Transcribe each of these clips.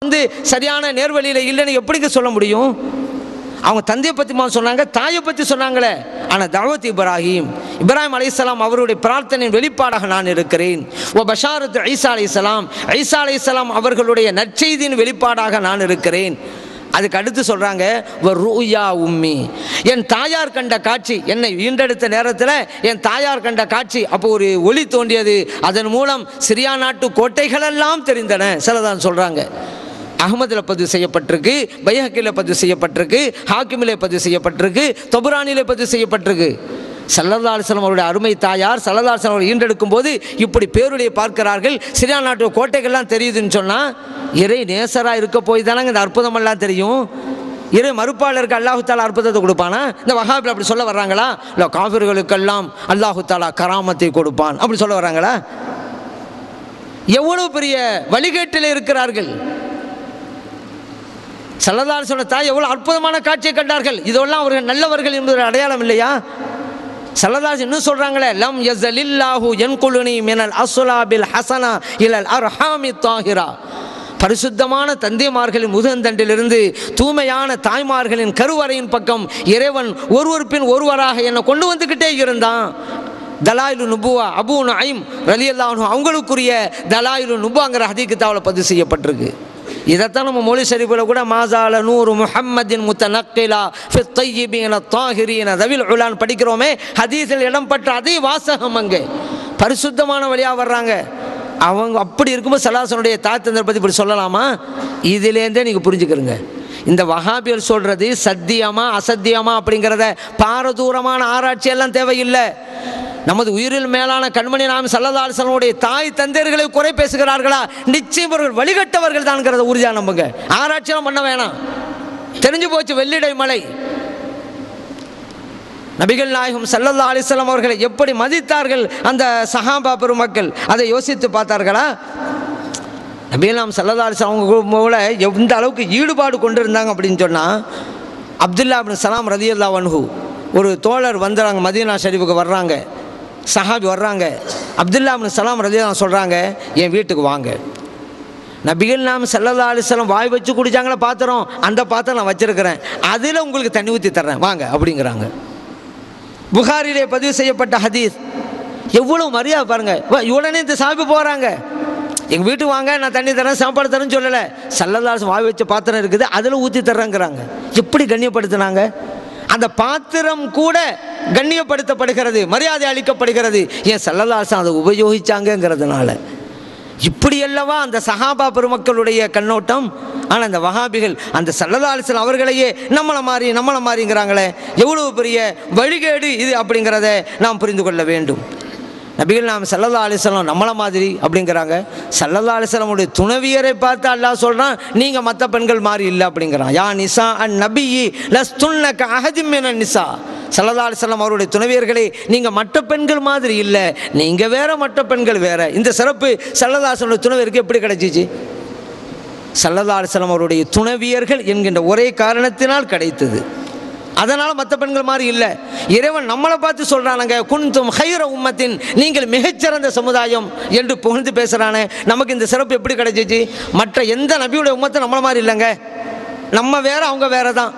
வந்து சரியான நேர்வழியில் இல்லைன்னு எப்படிங்க சொல்ல முடியும் அவங்க தந்தையை பற்றி சொன்னாங்க தாயை பற்றி சொன்னாங்களே ஆனால் தவத் இப்ராஹிம் இப்ராஹிம் அலைஹிஸ்ஸலாம் அவருடைய பிரார்த்தனையின் வெளிப்பாடாக நான் இருக்கிறேன் ஓ பஷாரத் ஐசா அலைஹிஸ்ஸலாம் ஐசா அலைஹிஸ்ஸலாம் அவர்களுடைய நற்செய்தியின் வெளிப்பாடாக நான் இருக்கிறேன் அதுக்கு அடுத்து சொல்கிறாங்க ரூயா உம்மி என் தாயார் கண்ட காட்சி என்னை ஈண்டெடுத்த நேரத்தில் என் தாயார் கண்ட காட்சி அப்போ ஒரு ஒளி தோன்றியது அதன் மூலம் சிரியா நாட்டு கோட்டைகளெல்லாம் தெரிந்தன சிலதான் சொல்கிறாங்க அகமதில் பதிவு செய்யப்பட்டிருக்கு பைஹக்கில் பதிவு செய்யப்பட்டிருக்கு ஹாக்கிமிலே பதிவு செய்யப்பட்டிருக்கு தொபுரானிலே பதிவு செய்யப்பட்டிருக்கு சல்லல்லா அலிஸ்லாம் அவருடைய அருமை தாயார் சல்லல்லா அலிஸ்லாம் அவர்கள் ஈண்டெடுக்கும் போது இப்படி பேருடைய பார்க்கிறார்கள் சிரியா நாட்டு கோட்டைகள்லாம் தெரியுதுன்னு சொன்னால் இறை நேசராக இருக்க போய் தானங்க இந்த அற்புதமெல்லாம் தெரியும் இறை மறுப்பாளருக்கு அல்லாஹு தாலா அற்புதத்தை கொடுப்பானா இந்த வஹாபில் அப்படி சொல்ல வர்றாங்களா இல்லை காவிர்களுக்கெல்லாம் அல்லாஹு தாலா கராமத்தை கொடுப்பான் அப்படி சொல்ல வர்றாங்களா எவ்வளவு பெரிய வழிகேட்டில் இருக்கிறார்கள் சல்லதார் சொன்ன தாய் எவ்வளோ அற்புதமான காட்சியை கண்டார்கள் இதெல்லாம் அவர்கள் நல்லவர்கள் என்பது ஒரு அடையாளம் இல்லையா சல்லதாஸ் இன்னும் சொல்றாங்களே லம் யஸலில்லாஹு யன்குலுனி மினல் அஸ்லாபில் ஹசனா இலல் அர்ஹாமி தாஹிரா பரிசுத்தமான தந்தைமார்களின் முதுகந்தண்டிலிருந்து தூய்மையான தாய்மார்களின் கருவறையின் பக்கம் இறைவன் ஒருவர் பின் ஒருவராக என்னை கொண்டு வந்துக்கிட்டே இருந்தான் தலாயிலு நுபுவா அபு நைம் ரலியல்லாஹு அவங்களுக்குரிய தலாயிலு நுபாங்கிற ஹதீக்கித்தாவில் பதிவு செய்யப்பட்டிருக்கு இதைத்தான் நம்ம மொழி ஷரீஃபில் கூட மாசால நூறு முஹம்மதின் முத்த நக்கிலா ஃபித் தையிபீன தாஹிரீன ரவில் உலான் படிக்கிறோமே ஹதீஸில் இடம்பெற்ற அதே வாசகம் அங்கே பரிசுத்தமான வழியாக வர்றாங்க அவங்க அப்படி இருக்கும்போது சலாசனுடைய தாத்தந்தரை பற்றி இப்படி சொல்லலாமா இதுலேருந்தே நீங்கள் புரிஞ்சுக்கிறங்க இந்த வஹாபியல் சொல்கிறது சத்தியமா அசத்தியமா அப்படிங்கிறத பாரதூரமான ஆராய்ச்சி எல்லாம் தேவையில்லை நமது உயிரில் மேலான கண்மணி நாம் சல்லதாசனுடைய தாய் தந்தையர்களை குறை பேசுகிறார்களா நிச்சயம் அவர்கள் வழிகட்டவர்கள் தான்ங்கிறத உறுதியாக நம்புங்க ஆராய்ச்சியெல்லாம் பண்ண வேணாம் தெரிஞ்சு போச்சு வெள்ளிடை மலை நபிகள் நாயகம் சல்லல்லா அலிஸ்லாம் அவர்களை எப்படி மதித்தார்கள் அந்த சஹாபா பெருமக்கள் அதை யோசித்து பார்த்தார்களா நபிகள் நாம் சல்லல்லா அலிஸ்லாம் அவங்க போல எந்த அளவுக்கு ஈடுபாடு கொண்டிருந்தாங்க அப்படின்னு சொன்னால் அப்துல்லா பின் சலாம் ரதியுல்லா வன்ஹு ஒரு தோழர் வந்துடுறாங்க மதீனா ஷரீஃபுக்கு வர்றாங்க சஹாபி வர்றாங்க அப்துல்லா பின் சலாம் ரதியுல்லா சொல்கிறாங்க என் வீட்டுக்கு வாங்க நபிகள் நாம் சல்லல்லா அலிஸ்லாம் வாய் வச்சு குடிச்சாங்களா பாத்திரம் அந்த பாத்திரம் நான் வச்சிருக்கிறேன் அதில் உங்களுக்கு தண்ணி ஊற்றி தர்றேன் வாங்க அப்படிங்கிறாங்க புகாரிலே பதிவு செய்யப்பட்ட ஹதீஸ் எவ்வளோ மரியாதை பாருங்க வா, உடனே இந்த சாமி போகிறாங்க எங்கள் வீட்டுக்கு வாங்க நான் தண்ணி தரேன் சாப்பாடு தரேன்னு சொல்லலை சல்லல்லாசம் வாய் வச்ச பாத்திரம் இருக்குது அதில் ஊற்றி தர்றேங்கிறாங்க எப்படி கண்ணியப்படுத்தினாங்க அந்த பாத்திரம் கூட கண்ணியப்படுத்தப்படுகிறது மரியாதை அளிக்கப்படுகிறது ஏன் சல்லல்லாசம் அதை உபயோகிச்சாங்கங்கிறதுனால இப்படி அல்லவா அந்த சஹாபா பெருமக்களுடைய கண்ணோட்டம் ஆனால் அந்த வஹாபிகள் அந்த சல்லதாலிசன் அவர்களையே நம்மளை மாறி நம்மளை மாறிங்கிறாங்களே எவ்வளவு பெரிய வழிகேடு இது அப்படிங்கிறத நாம் புரிந்து கொள்ள வேண்டும் நபிகள் நாம் சல்லல்லா அலிஸ்லாம் நம்மளை மாதிரி அப்படிங்கிறாங்க சல்லல்லா அலிஸ்லாமுடைய துணவியரை பார்த்து அல்லாஹ் சொல்கிறான் நீங்கள் மற்ற பெண்கள் மாதிரி இல்லை அப்படிங்கிறான் யா நிசா அன் நபி லஸ் துன்னக்க அஹதிமின நிசா சல்லல்லா அலிஸ்லாம் அவருடைய துணவியர்களே நீங்கள் மற்ற பெண்கள் மாதிரி இல்லை நீங்கள் வேற மற்ற பெண்கள் வேற இந்த சிறப்பு சல்லதாசனுடைய துணவியருக்கு எப்படி கிடைச்சிச்சு சல்லல்லா அலிஸ்லாம் அவருடைய துணவியர்கள் என்கின்ற ஒரே காரணத்தினால் கிடைத்தது அதனால் மற்ற பெண்கள் மாதிரி இல்லை இறைவன் நம்மளை பார்த்து சொல்கிறானுங்க குன்தும் ஹைர உம்மத்தின் நீங்கள் மிகச்சிறந்த சமுதாயம் என்று புகழ்ந்து பேசுகிறானே நமக்கு இந்த சிறப்பு எப்படி கிடைச்சிச்சு மற்ற எந்த நபியுடைய உம்மத்தை நம்மளை மாதிரி இல்லைங்க நம்ம வேற அவங்க வேற தான்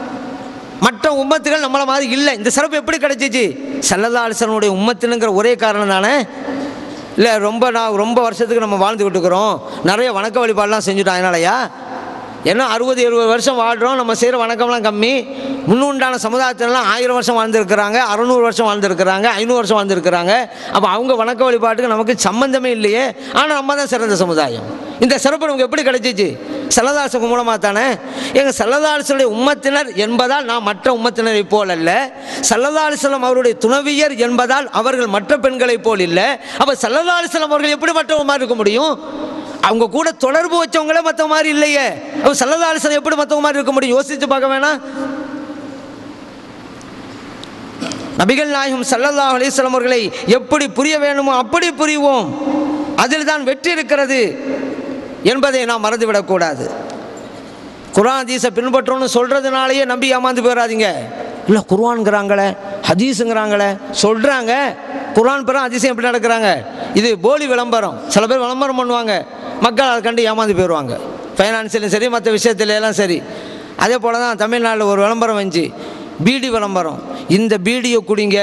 மற்ற உம்மத்துகள் நம்மளை மாதிரி இல்லை இந்த சிறப்பு எப்படி கிடைச்சிச்சு சல்லல்லா அலிசனுடைய உம்மத்தினுங்கிற ஒரே காரணம் தானே இல்லை ரொம்ப நான் ரொம்ப வருஷத்துக்கு நம்ம வாழ்ந்துக்கிட்டு இருக்கிறோம் நிறைய வணக்க வழிபாடெலாம் செஞ்சுட்டோம் அதனாலயா ஏன்னா அறுபது எழுபது வருஷம் வாழ்கிறோம் நம்ம செய்கிற வணக்கம்லாம் கம்மி முன்னுண்டான சமுதாயத்திலலாம் ஆயிரம் வருஷம் வாழ்ந்துருக்கிறாங்க அறநூறு வருஷம் வாழ்ந்துருக்கிறாங்க ஐநூறு வருஷம் வாழ்ந்துருக்கிறாங்க அப்போ அவங்க வணக்க வழிபாட்டுக்கு நமக்கு சம்பந்தமே இல்லையே ஆனால் நம்ம தான் சிறந்த சமுதாயம் இந்த சிறப்பு நமக்கு எப்படி கிடைச்சிச்சு சல்லதாசங்க மூலமாக தானே எங்கள் சல்லதாசனுடைய உம்மத்தினர் என்பதால் நான் மற்ற உம்மத்தினரை போல் அல்ல சல்லதாலிசலம் அவருடைய துணவியர் என்பதால் அவர்கள் மற்ற பெண்களைப் போல் இல்லை அப்போ சல்லதாலிசலம் அவர்கள் எப்படி மற்றவங்க மாதிரி இருக்க முடியும் அவங்க கூட தொடர்பு வச்சவங்களே மற்ற மாதிரி இல்லையே அப்போ சல்லதாலிசலம் எப்படி மற்றவங்க மாதிரி இருக்க முடியும் யோசித்து பார்க்க வேணாம் நபிகள் நாயகம் சல்லல்லாஹு அலிஸ்லாம் அவர்களை எப்படி புரிய வேணுமோ அப்படி புரிவோம் அதில் தான் வெற்றி இருக்கிறது என்பதை நாம் மறந்துவிடக்கூடாது குர்ஆன் ஹதீஸை பின்பற்றோன்னு சொல்கிறதுனாலேயே நம்பி ஏமாந்து போயிடாதீங்க இல்லை குர்ஆன்ங்கிறாங்களே ஹதீஸுங்கிறாங்களே சொல்கிறாங்க குர்ஆன் பிறகு அதிசயம் எப்படி நடக்கிறாங்க இது போலி விளம்பரம் சில பேர் விளம்பரம் பண்ணுவாங்க மக்கள் அதை கண்டு ஏமாந்து போயிடுவாங்க ஃபைனான்சியலும் சரி மற்ற விஷயத்துல எல்லாம் சரி அதே போல் தான் தமிழ்நாட்டில் ஒரு விளம்பரம் வந்துச்சு பீடி விளம்பரம் இந்த பீடியை குடிங்க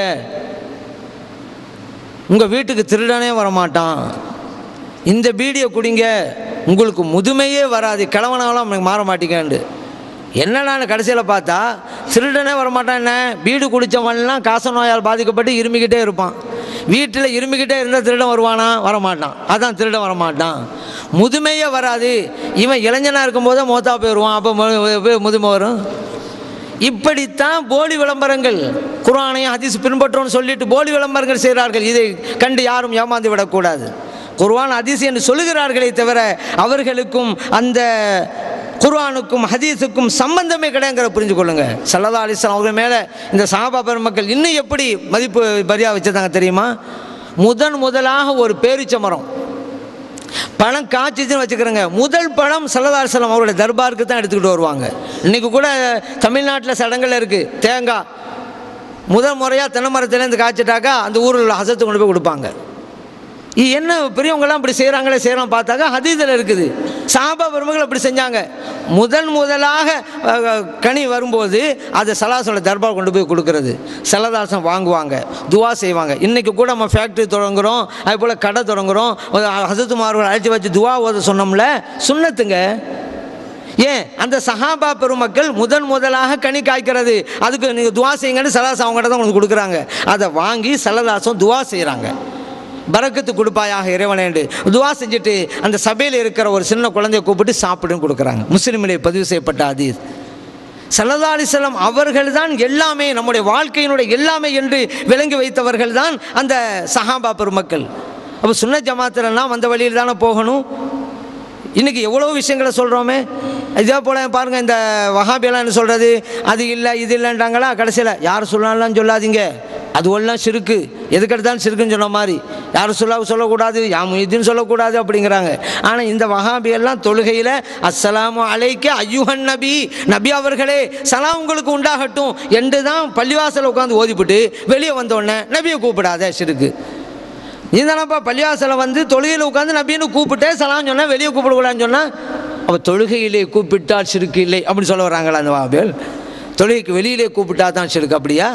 உங்கள் வீட்டுக்கு திருடனே வரமாட்டான் இந்த பீடியை குடிங்க உங்களுக்கு முதுமையே வராது கிழவனாலும் அவனுக்கு மாற மாட்டேங்காண்டு என்னடான்னு கடைசியில் பார்த்தா திருடனே வரமாட்டான் என்ன பீடி குடித்தவன்லாம் காச நோயால் பாதிக்கப்பட்டு இருமிக்கிட்டே இருப்பான் வீட்டில் இருமிக்கிட்டே இருந்தால் திருடன் வருவானா வரமாட்டான் அதான் திருடன் வரமாட்டான் முதுமையே வராது இவன் இளைஞனாக இருக்கும்போதே மோத்தா போயிடுவான் அப்போ மு- முதுமை வரும் இப்படித்தான் போலி விளம்பரங்கள் குர்ஆனையும் ஹதீஸ் பின்பற்றோம்னு சொல்லிட்டு போலி விளம்பரங்கள் செய்கிறார்கள் இதை கண்டு யாரும் ஏமாந்து விடக்கூடாது குர்ஆன் ஹதீஸ் என்று சொல்லுகிறார்களே தவிர அவர்களுக்கும் அந்த குர்ஆனுக்கும் ஹதீஸுக்கும் சம்பந்தமே கிடையாங்கிற புரிஞ்சு கொள்ளுங்க சல்லா அலிஸ்லாம் அவங்க மேலே இந்த சஹாபா பெருமக்கள் இன்னும் எப்படி மதிப்பு மரியாதை வச்சிருந்தாங்க தெரியுமா முதன் முதலாக ஒரு பேரிச்ச மரம் பழம் காய்ச்சிச்சுன்னு வச்சுக்கிறேங்க முதல் பழம் சல்லதாசலம் அவருடைய தர்பாருக்கு தான் எடுத்துக்கிட்டு வருவாங்க இன்னைக்கு கூட தமிழ்நாட்டில் சடங்குல இருக்குது தேங்காய் முதல் முறையாக தென்னை மரத்துலேருந்து காய்ச்சிட்டாக்கா அந்த ஊரில் உள்ள ஹசத்து கொண்டு போய் கொடுப்பாங்க இது என்ன பெரியவங்களாம் இப்படி செய்கிறாங்களே செய்கிறோம் பார்த்தாக்கா ஹதீதில் இருக்குது சாபா பெருமகள் அப்படி செஞ்சாங்க முதன் முதலாக அஹ், கனி வரும்போது அதை சலாசோட தர்பார் கொண்டு போய் கொடுக்கறது சலதாசம் வாங்குவாங்க துவா செய்வாங்க இன்றைக்கி கூட நம்ம ஃபேக்ட்ரி தொடங்குறோம் அது போல் கடை தொடங்குறோம் ஹசத்துமார்கள் அழைச்சி வச்சு துவா ஓத சொன்னோம்ல சுண்ணத்துங்க ஏன் அந்த சஹாபா பெருமக்கள் முதன் முதலாக கனி காய்க்கிறது அதுக்கு நீங்கள் துவா செய்யுங்கன்னு சலாசம் அவங்ககிட்ட தான் உங்களுக்கு கொடுக்குறாங்க அதை வாங்கி சலதாசம் துவா செய்கிறாங்க பரக்கத்து கொடுப்பாயாக இறைவனேண்டு துவா செஞ்சுட்டு அந்த சபையில் இருக்கிற ஒரு சின்ன குழந்தைய கூப்பிட்டு சாப்பிடுன்னு கொடுக்குறாங்க முஸ்லிமிலே பதிவு செய்யப்பட்ட அதீஸ் சல்லா அலிஸ்லாம் அவர்கள் தான் எல்லாமே நம்முடைய வாழ்க்கையினுடைய எல்லாமே என்று விளங்கி வைத்தவர்கள் தான் அந்த சஹாபா பெருமக்கள் அப்போ சுன்ன ஜமாத்திலலாம் வந்த வழியில் தானே போகணும் இன்றைக்கி எவ்வளோ விஷயங்களை சொல்கிறோமே இதே போல் பாருங்கள் இந்த வஹாபியெல்லாம் என்ன சொல்கிறது அது இல்லை இது இல்லைன்றாங்களா கடைசியில் யார் சொல்லலாம் சொல்லாதீங்க அது எல்லாம் சிறுக்கு எதுக்கெடுத்தாலும் சிறுக்குன்னு சொன்ன மாதிரி யார் சொல்ல சொல்லக்கூடாது யாம் இதுன்னு சொல்லக்கூடாது அப்படிங்கிறாங்க ஆனால் இந்த வஹாபியெல்லாம் தொழுகையில் அஸ்ஸலாமு அலைக்க ஐயுஹன் நபி நபி அவர்களே சலாம் உங்களுக்கு உண்டாகட்டும் என்று தான் பள்ளிவாசல் உட்காந்து ஓதிப்புட்டு வெளியே வந்தோடனே நபியை கூப்பிடாத சிறுக்கு நீ தானப்பா பள்ளிவாசலை வந்து தொழுகையில் உட்காந்து நபின்னு கூப்பிட்டே சலாம் சொன்னா வெளியே கூப்பிடக்கூடாதுன்னு சொன்னா அப்போ தொழுகையிலே கூப்பிட்டால் சிறுக்கு இல்லை அப்படின்னு சொல்ல வராங்களா அந்த வாபியல் தொழுகைக்கு வெளியிலே கூப்பிட்டா தான் சிறுக்கு அப்படியா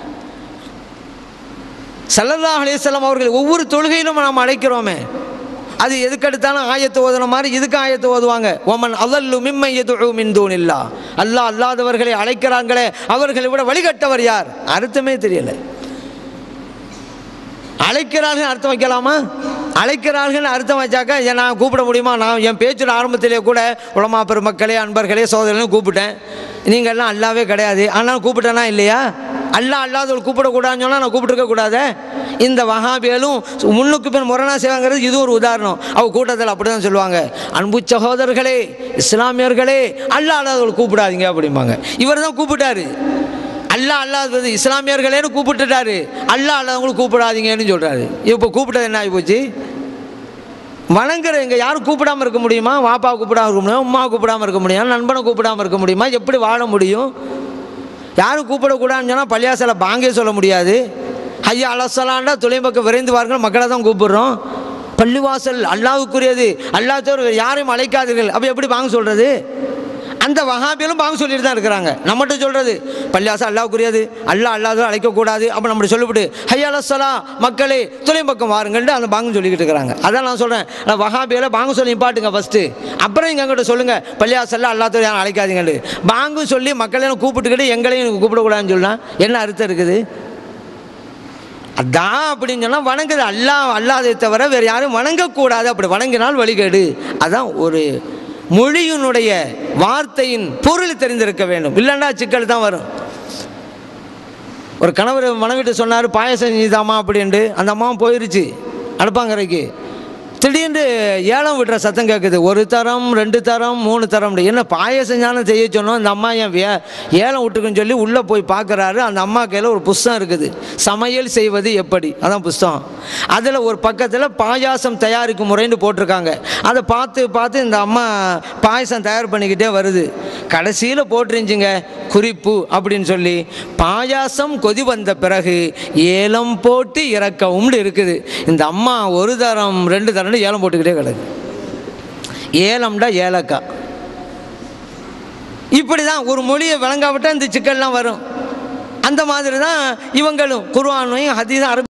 சல்லல்லாஹு அலைஹி வஸல்லம் அவர்கள் ஒவ்வொரு தொழுகையிலும் நாம் அழைக்கிறோமே அது எதுக்கெடுத்தாலும் ஆயத்து ஓதுன மாதிரி இதுக்கு ஆயத்து ஓதுவாங்க ஒமன் அல்லல்லு மிம்மை எது மின் தூணில்லா அல்லாஹ் அல்லாதவர்களை அழைக்கிறாங்களே அவர்களை விட வழிகட்டவர் யார் அர்த்தமே தெரியலை அழைக்கிறார்கள் அர்த்தம் வைக்கலாமா அழைக்கிறார்கள் அர்த்தம் வச்சாக்கா ஏன் நான் கூப்பிட முடியுமா நான் என் பேச்சில் ஆரம்பத்திலே கூட உலமா பெருமக்களே அன்பர்களே சோதரர்களையும் கூப்பிட்டேன் நீங்கள் எல்லாம் அல்லாவே கிடையாது ஆனால் கூப்பிட்டேனா இல்லையா அல்லா அல்லாதவர்கள் கூப்பிடக்கூடாதுன்னு சொன்னால் நான் கூப்பிட்டுருக்க கூடாதே இந்த வஹாபியலும் முன்னுக்கு பின் முரணா செய்வாங்கிறது இது ஒரு உதாரணம் அவ கூட்டத்தில் அப்படி தான் சொல்லுவாங்க அன்பு சகோதரர்களே இஸ்லாமியர்களே அல்லா அல்லாதவர்கள் கூப்பிடாதீங்க அப்படிம்பாங்க இவர் தான் கூப்பிட்டாரு அல்லா அல்லாதது இஸ்லாமியர்களேன்னு கூப்பிட்டுட்டாரு அல்லா அல்லாதவங்களும் கூப்பிடாதீங்கன்னு சொல்கிறாரு இப்போ கூப்பிட்டது என்ன ஆகி போச்சு வணங்குற இங்கே யாரும் கூப்பிடாம இருக்க முடியுமா வாப்பா கூப்பிடாம இருக்க முடியும் உமா கூப்பிடாம இருக்க முடியும் நண்பனை கூப்பிடாம இருக்க முடியுமா எப்படி வாழ முடியும் யாரும் கூப்பிடக்கூடாதுன்னு சொன்னால் பள்ளியாசல பாங்கே சொல்ல முடியாது ஐயா அலசலாண்டா துளை பக்கம் விரைந்து வாருங்கள் மக்களை தான் கூப்பிடுறோம் பள்ளிவாசல் அல்லாவுக்குரியது அல்லா தவிர வேறு யாரையும் அழைக்காதீர்கள் அப்போ எப்படி வாங்க சொல்கிறது அந்த வஹாபியலும் பாங்க சொல்லிட்டு தான் இருக்கிறாங்க நம்மகிட்ட சொல்கிறது பள்ளியாசம் அல்லாவுக்குரியது அல்லா அல்லாதவரை அழைக்கக்கூடாது அப்போ நம்ம சொல்லிவிட்டு ஹையா அலசலா மக்களே துளை பக்கம் வாருங்கள்ட்டு அந்த பாங்கு சொல்லிக்கிட்டு இருக்கிறாங்க அதான் நான் சொல்கிறேன் வஹாபியில் பாங்க சொல்லி நிப்பாட்டுங்க ஃபஸ்ட்டு அப்புறம் இங்கே எங்கிட்ட சொல்லுங்கள் பள்ளியாசல்ல அல்லாதவரை யாரும் அழைக்காதீங்கன்னு பாங்கும் சொல்லி மக்களையும் கூப்பிட்டுக்கிட்டு எங்களையும் கூப்பிடக்கூடாதுன்னு சொன்னா என்ன அர்த்தம் இருக்குது அதான் அப்படின்னு சொன்னால் வணங்குது அல்லா அல்லாதை தவிர வேறு யாரும் வணங்கக்கூடாது அப்படி வணங்கினால் வழிகேடு அதான் ஒரு மொழியினுடைய வார்த்தையின் பொருள் தெரிந்திருக்க வேண்டும் இல்லைன்னா சிக்கல் தான் வரும் ஒரு கணவர் மனைவிட்டு சொன்னார் பாயசம் நீதாமா அப்படின்ட்டு அந்த அம்மாவும் போயிருச்சு அடுப்பாங்கரைக்கு திடீர்னு ஏலம் விடுற சத்தம் கேட்குது ஒரு தரம் ரெண்டு தரம் மூணு தரம் என்ன பாயசம் ஞானம் செய்ய சொன்னோம் அந்த அம்மா என் வே ஏலம் விட்டுக்குன்னு சொல்லி உள்ளே போய் பார்க்குறாரு அந்த அம்மா கையில் ஒரு புஸ்தகம் இருக்குது சமையல் செய்வது எப்படி அதான் புஸ்தகம் அதில் ஒரு பக்கத்தில் பாயாசம் தயாரிக்கும் முறைன்னு போட்டிருக்காங்க அதை பார்த்து பார்த்து இந்த அம்மா பாயசம் தயார் பண்ணிக்கிட்டே வருது கடைசியில் போட்டிருந்துச்சுங்க குறிப்பு அப்படின்னு சொல்லி பாயாசம் கொதி வந்த பிறகு ஏலம் போட்டு இறக்கவும்னு இருக்குது இந்த அம்மா ஒரு தரம் ரெண்டு தரம் ஏலம் போட்டுக்கிட்டே கிடக்கு ஏலம்டா ஏலக்காய் இப்படி தான் ஒரு மொழியை விளங்காவிட்டால் இந்த சிக்கல்லாம் வரும் அந்த மாதிரி தான் இவங்களும் குர்ஆனையும் ஹதீஸும் அரபி